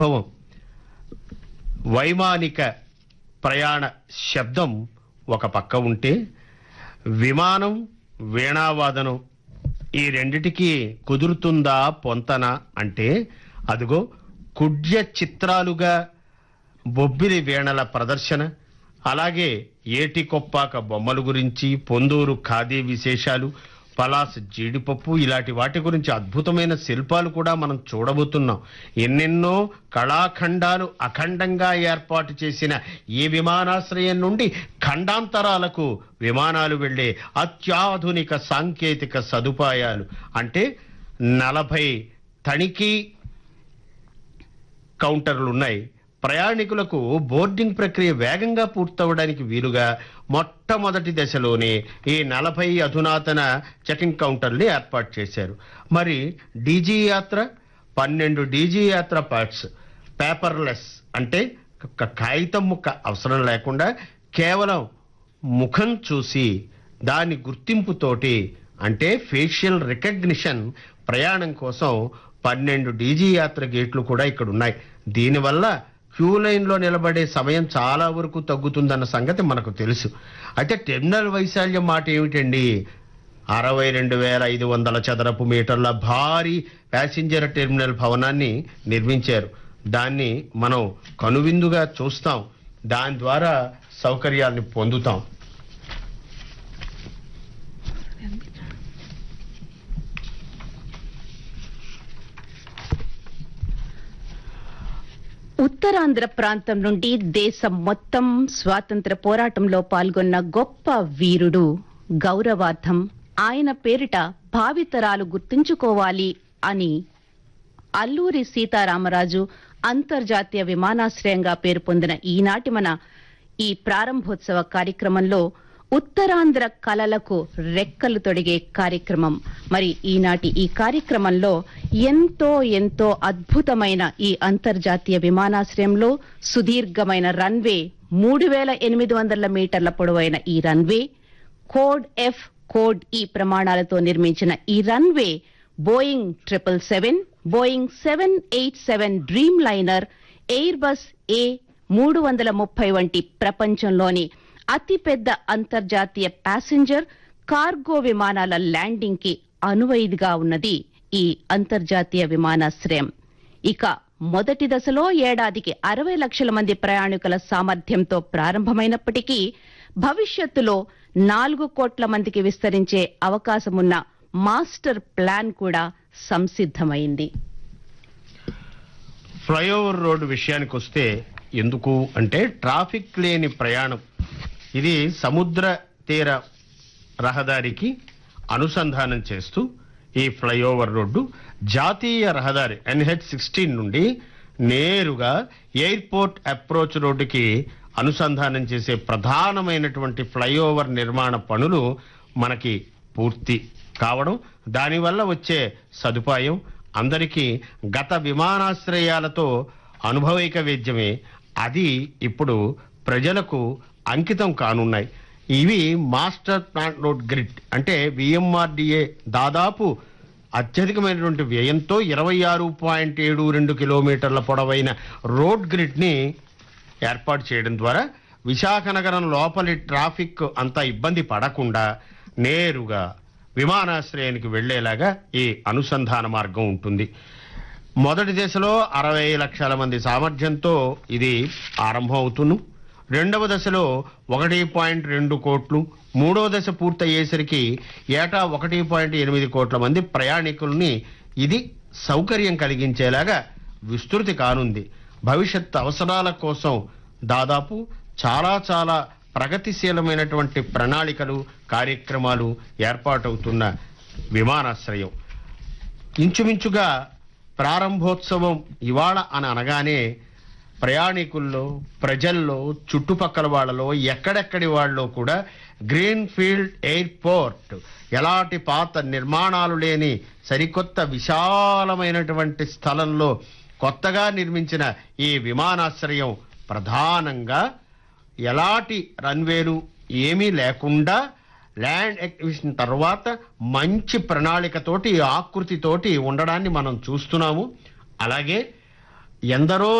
అనుభవం వైమానిక ప్రయాణ శబ్దం ఒక పక్క ఉంటే విమానం వీణావాదనం ఈ రెండిటికి కుదురుతుందా పొంతన అంటే అదిగో కుడ్య చిత్రాలుగా బొబ్బిలి వీణల ప్రదర్శన అలాగే ఏటి కొప్పాక బొమ్మల గురించి పొందూరు ఖాదీ విశేషాలు పలాస్ జీడిపప్పు ఇలాంటి వాటి గురించి అద్భుతమైన శిల్పాలు కూడా మనం చూడబోతున్నాం ఎన్నెన్నో కళాఖండాలు అఖండంగా ఏర్పాటు చేసిన ఈ విమానాశ్రయం నుండి ఖండాంతరాలకు విమానాలు వెళ్లే అత్యాధునిక సాంకేతిక సదుపాయాలు అంటే నలభై తనిఖీ కౌంటర్లు ఉన్నాయి ప్రయాణికులకు బోర్డింగ్ ప్రక్రియ వేగంగా పూర్తవడానికి వీలుగా మొట్టమొదటి దశలోనే ఈ నలభై అధునాతన చెకింగ్ కౌంటర్లు ఏర్పాటు చేశారు మరి డీజీ యాత్ర పన్నెండు డీజీ యాత్ర పార్ట్స్ పేపర్లెస్ అంటే ఒక కాగితం ముక్క అవసరం లేకుండా కేవలం ముఖం చూసి దాని గుర్తింపుతోటి అంటే ఫేషియల్ రికగ్నిషన్ ప్రయాణం కోసం పన్నెండు డీజీ యాత్ర గేట్లు కూడా ఇక్కడ ఉన్నాయి దీనివల్ల క్యూ లైన్ లో నిలబడే సమయం చాలా వరకు తగ్గుతుందన్న సంగతి మనకు తెలుసు అయితే టెర్మినల్ వైశాల్యం మాట ఏమిటండి అరవై రెండు వేల ఐదు వందల చదరపు మీటర్ల భారీ ప్యాసింజర్ టెర్మినల్ భవనాన్ని నిర్మించారు దాన్ని మనం కనువిందుగా చూస్తాం దాని ద్వారా సౌకర్యాన్ని పొందుతాం ఉత్తరాంధ్ర ప్రాంతం నుండి దేశం మొత్తం స్వాతంత్ర పోరాటంలో పాల్గొన్న గొప్ప వీరుడు గౌరవార్థం ఆయన పేరిట భావితరాలు గుర్తుంచుకోవాలి అని అల్లూరి సీతారామరాజు అంతర్జాతీయ విమానాశ్రయంగా పేరు పొందిన ఈనాటి మన ఈ ప్రారంభోత్సవ కార్యక్రమంలో ఉత్తరాంధ్ర కళలకు రెక్కలు తొడిగే కార్యక్రమం మరి ఈనాటి ఈ కార్యక్రమంలో ఎంతో ఎంతో అద్భుతమైన ఈ అంతర్జాతీయ విమానాశ్రయంలో సుదీర్ఘమైన రన్వే మూడు వేల ఎనిమిది వందల మీటర్ల పొడవైన ఈ రన్వే కోడ్ ఎఫ్ కోడ్ ఈ ప్రమాణాలతో నిర్మించిన ఈ runway Boeing triple seven Boeing seven eight seven Dreamliner Airbus A మూడు వందల ముప్పై వంటి ప్రపంచంలోని అతిపెద్ద అంతర్జాతీయ ప్యాసింజర్ కార్గో విమానాల ల్యాండింగ్ కి అనువైదిగా ఉన్నది ఈ అంతర్జాతీయ విమానాశ్రయం ఇక మొదటి దశలో ఏడాదికి అరవై లక్షల మంది ప్రయాణికుల సామర్థ్యంతో ప్రారంభమైనప్పటికీ భవిష్యత్తులో నాలుగు కోట్ల మందికి విస్తరించే అవకాశమున్న మాస్టర్ ప్లాన్ కూడా సంసిద్ధమైంది ఫ్లైఓవర్ రోడ్డు విషయానికి వస్తే ఎందుకు అంటే ట్రాఫిక్ లేని ప్రయాణం ఇది సముద్ర తీర రహదారికి అనుసంధానం చేస్తూ ఈ ఫ్లైఓవర్ రోడ్డు జాతీయ రహదారి ఎన్హెచ్ సిక్స్టీన్ నుండి నేరుగా ఎయిర్పోర్ట్ అప్రోచ్ రోడ్డుకి అనుసంధానం చేసే ప్రధానమైనటువంటి ఫ్లైఓవర్ నిర్మాణ పనులు మనకి పూర్తి కావడం దానివల్ల వచ్చే సదుపాయం అందరికీ గత విమానాశ్రయాలతో అనుభవైక వేద్యమే అది ఇప్పుడు ప్రజలకు అంకితం కానున్నాయి ఇవి మాస్టర్ ప్లాన్ రోడ్ గ్రిడ్ అంటే విఎంఆర్డిఏ దాదాపు అత్యధికమైనటువంటి వ్యయంతో ఇరవై ఆరు పాయింట్ ఏడు రెండు కిలోమీటర్ల పొడవైన రోడ్ గ్రిడ్ ని ఏర్పాటు చేయడం ద్వారా విశాఖ నగరం లోపలి ట్రాఫిక్ అంత ఇబ్బంది పడకుండా నేరుగా విమానాశ్రయానికి వెళ్లేలాగా ఈ అనుసంధాన మార్గం ఉంటుంది మొదటి దశలో అరవై లక్షల మంది సామర్థ్యంతో ఇది ఆరంభం అవుతును రెండవ దశలో ఒకటి పాయింట్ రెండు కోట్లు మూడవ దశ పూర్తయ్యేసరికి ఏటా ఒకటి పాయింట్ ఎనిమిది కోట్ల మంది ప్రయాణికుల్ని ఇది సౌకర్యం కలిగించేలాగా విస్తృతి కానుంది భవిష్యత్ అవసరాల కోసం దాదాపు చాలా చాలా ప్రగతిశీలమైనటువంటి ప్రణాళికలు కార్యక్రమాలు ఏర్పాటవుతున్న విమానాశ్రయం ఇంచుమించుగా ప్రారంభోత్సవం ఇవాళ అని అనగానే ప్రయాణికుల్లో ప్రజల్లో చుట్టుపక్కల వాళ్ళలో ఎక్కడెక్కడి వాళ్ళలో కూడా గ్రీన్ ఫీల్డ్ ఎయిర్పోర్ట్ ఎలాంటి పాత నిర్మాణాలు లేని సరికొత్త విశాలమైనటువంటి స్థలంలో కొత్తగా నిర్మించిన ఈ విమానాశ్రయం ప్రధానంగా ఎలాంటి రన్వేలు ఏమీ లేకుండా ల్యాండ్ ఎక్విజిషన్ తర్వాత మంచి ప్రణాళికతోటి ఆకృతితోటి ఉండడాన్ని మనం చూస్తున్నాము అలాగే ఎందరో